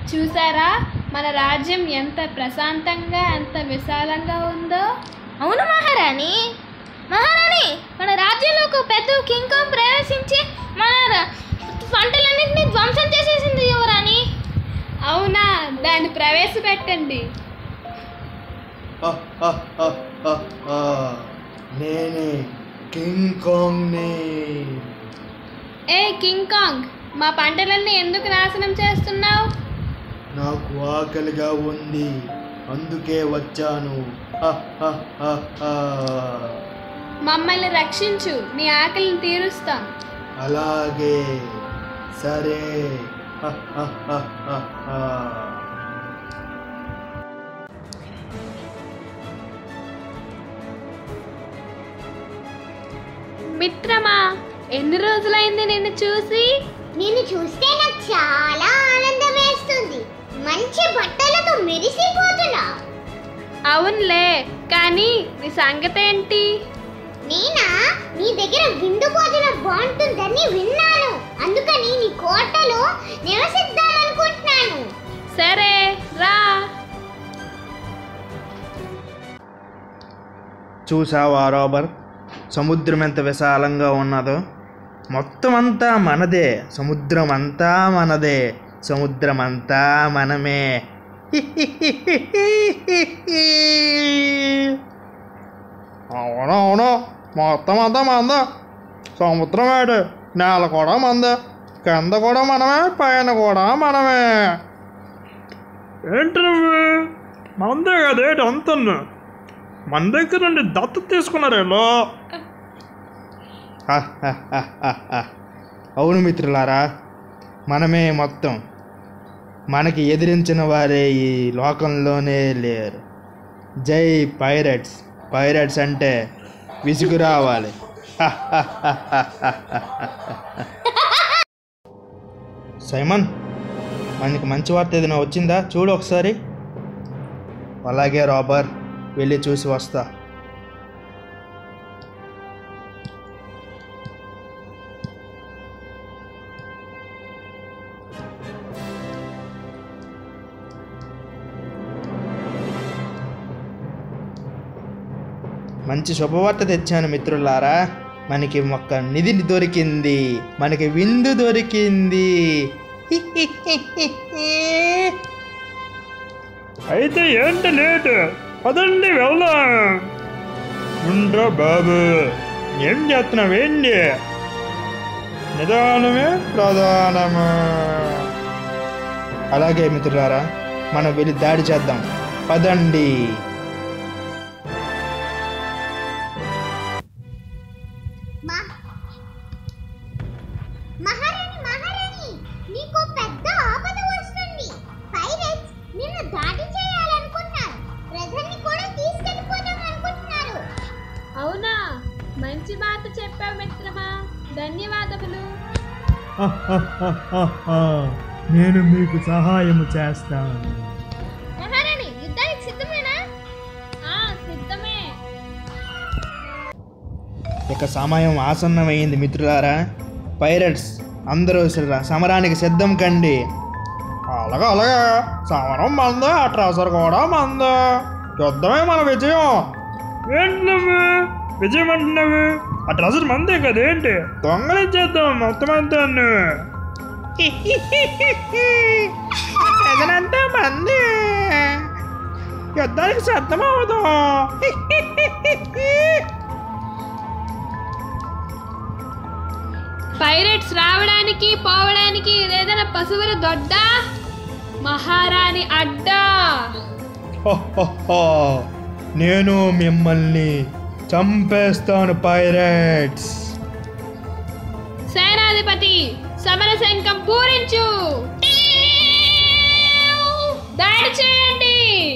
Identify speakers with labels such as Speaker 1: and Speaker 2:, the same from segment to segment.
Speaker 1: చూసారా మన రాజ్యం ఎంత ప్రశాంతంగా ఎంత విశాలంగా ఉందో
Speaker 2: అవును మహారాణి మహారాణి మన రాజ్యంలో ఒక పెద్ద కింగ్ కాంగ్ ప్రవేశించి మన ర- పంటలన్నింటినీ ధ్వంసం చేసేసింది యువరాణి
Speaker 1: అవునా దాన్ని ప్రవేశపెట్టండి
Speaker 3: హ, హ, హ, హ, హ. నేనే కింగ్ కాంగ్ని
Speaker 1: ఏ కింగ్ కాంగ్ మా పంటలన్నీ ఎందుకు నాశనం చేస్తున్నావు
Speaker 3: నాకు ఆకలిగా ఉంది అందుకే వచ్చాను హ, హ, హ, హ.
Speaker 1: మమ్మల్ని రక్షించు నీ ఆకలిని తీరుస్తాం
Speaker 3: అలాగే సరే హ, హ, హ, హ, హ.
Speaker 1: మిత్రమా ఎన్ని రోజులైంది నిన్ను చూసి
Speaker 2: నిన్ను చూస్తే నాకు చాలా ఆనందం వేస్తుంది మంచి బట్టలతో మెరిసిపోతున్నా
Speaker 1: అవునులే కానీ నీ సంగతి ఏంటి
Speaker 2: నేనా నీ దగ్గర విందు భోజనం బాగుంటుందని విన్నాను అందుకని నీ కోటలో నివసిద్దామనుకుంటున్నాను
Speaker 1: సరే రా
Speaker 4: చూసావా రాబర్ సముద్రం ఎంత విశాలంగా ఉన్నదో మొత్తం అంతా మనదే సముద్రం అంతా మనదే సముద్రం అంతా మనమే అవునవును మొత్తం అంతా మంద సముద్రం ఏడు నేల కూడా మందే కింద కూడా మనమే పైన కూడా మనమే
Speaker 5: ఏంటి నువ్వు మందే కదేటి అంత మన దగ్గర నుండి దత్తత తీసుకున్నారేలో
Speaker 4: అవును మిత్రులారా మనమే మొత్తం మనకి ఎదిరించిన వారే ఈ లోకంలోనే లేరు జై పైరట్స్ పైరట్స్ అంటే విసుగు రావాలి సైమన్ మనకి మంచి వార్త ఏదైనా వచ్చిందా చూడు ఒకసారి అలాగే రాబర్ వెళ్ళి చూసి వస్తా మంచి శుభవార్త తెచ్చాను మిత్రులారా మనకి ఒక్క నిధి దొరికింది మనకి విందు దొరికింది
Speaker 5: అయితే ఏంటి లేట్ పదండి వెళ్దాం ఉండ్రా బాబు ఏం చేస్తున్నావు ఏంటి
Speaker 4: నిదానమే ప్రధానము అలాగే మిత్రులారా మనం వెళ్ళి దాడి చేద్దాం పదండి
Speaker 2: మహారాణి మహారాణి నీకు పెద్ద ఆపద వస్తుంది పైరట్స్ నిన్ను దాడి చేయాలనుకుంటున్నారు ప్రజల్ని కూడా తీసుకెళ్ళిపోదాం అనుకుంటున్నారు
Speaker 1: అవునా మంచి మాట చెప్పావు మిత్రమా ధన్యవాదములు
Speaker 5: నేను మీకు సహాయం చేస్తాను
Speaker 2: మహారాణి యుద్ధానికి సిద్ధమేనా
Speaker 1: ఆ సిద్ధమే
Speaker 4: ఇక సమయం ఆసన్నమైంది మిత్రులారా పైరట్స్ అందరూ సర- సమరానికి సిద్ధం కండి
Speaker 5: అలాగా అలాగా సమరం మందే అట్రాసర్ కూడా మందే యుద్ధమే మన విజయం ఏంటి నువ్వు విజయం అంటున్నావు అట్రాసర్ మందే కదేంటి దొంగలించేద్దాం మొత్తం అంతా
Speaker 4: ప్రజలంతా మంది యుద్ధానికి సిద్ధమవుదాం
Speaker 1: పైరట్స్ రావడానికి పోవడానికి ఏదైనా పశువుల దొడ్డ మహారాణి అడ్డా
Speaker 4: హోహోహో. నేను మిమ్మల్ని చంపేస్తాను పైరట్స్
Speaker 1: సేనాధిపతి సమర శంఖం పూరించు దాడి చేయండి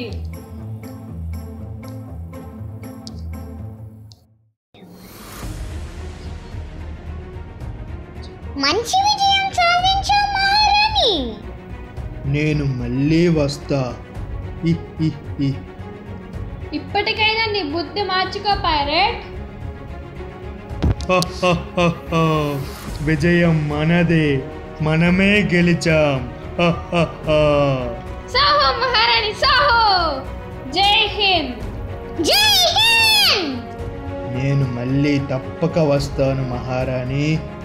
Speaker 2: మంచి విజయం సాధించావు మహారాణి
Speaker 4: నేను మళ్ళీ వస్తా ఇ, ఇ, ఇ.
Speaker 1: ఇప్పటికైనా నీ బుద్ధి మార్చుకో పైరట్
Speaker 4: హహహహ. విజయం మనదే మనమే గెలిచాం
Speaker 3: హ, హ, హ.
Speaker 1: సాహో మహారాణి సాహో జై హింద్
Speaker 2: జై హింద్
Speaker 3: నేను మళ్ళీ తప్పక వస్తాను మహారాణి